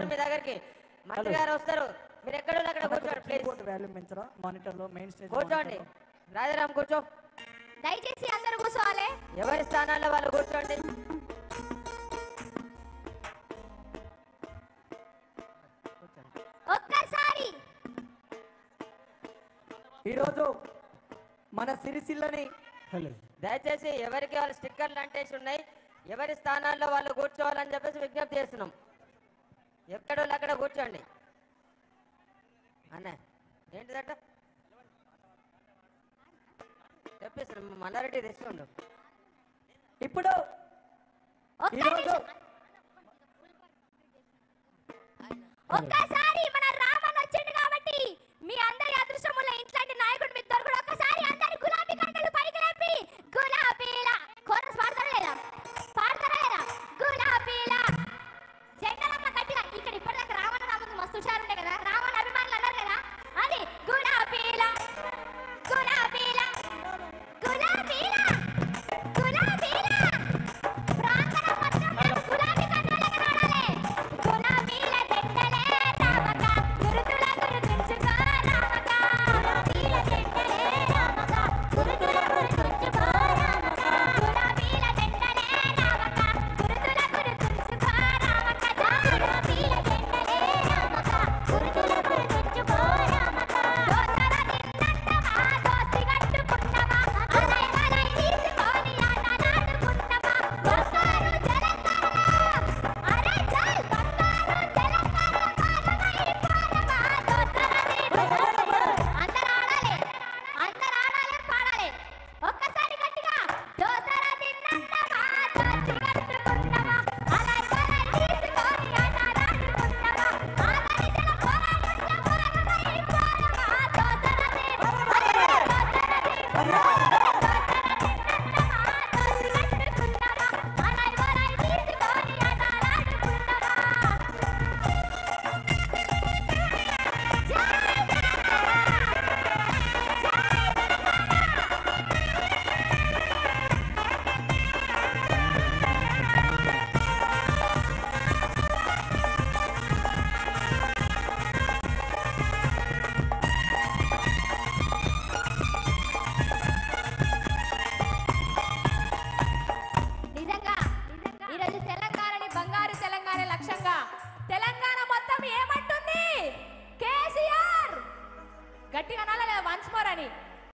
మీ దగ్గరికి మంత్రి గారు వస్తారు మీరు ఎక్కడ ఉన్నా అక్కడ కూర్చోండి ప్లీజ్ కీబోర్డ్ వాల్యూమ్ పెంచరా మానిటర్ లో మెయిన్ స్టేజ్ కూర్చోండి రాజారాం కూర్చో దయచేసి అందరూ కూర్చోవాలి ఎవరి స్థానాల్లో వాళ్ళు కూర్చోండి ఒక్కసారి ఈరోజు మన సిరిసిల్లని హలో దయచేసి ఎవరికి వాళ్ళు స్టిక్కర్లు అంటేసి ఉన్నాయి ఎవరి స్థానాల్లో వాళ్ళు కూర్చోవాలని చెప్పేసి విజ్ఞప్తి చేస్తున్నాం ఎక్కడ వాళ్ళు అక్కడ కూర్చోండి అన్న ఏంటిదట తెప్పిస్తున్నాం మల్లారెడ్డి తెస్తుండు ఇప్పుడు ఒక్క ఈరోజు నిమిషం. ఒక్కసారి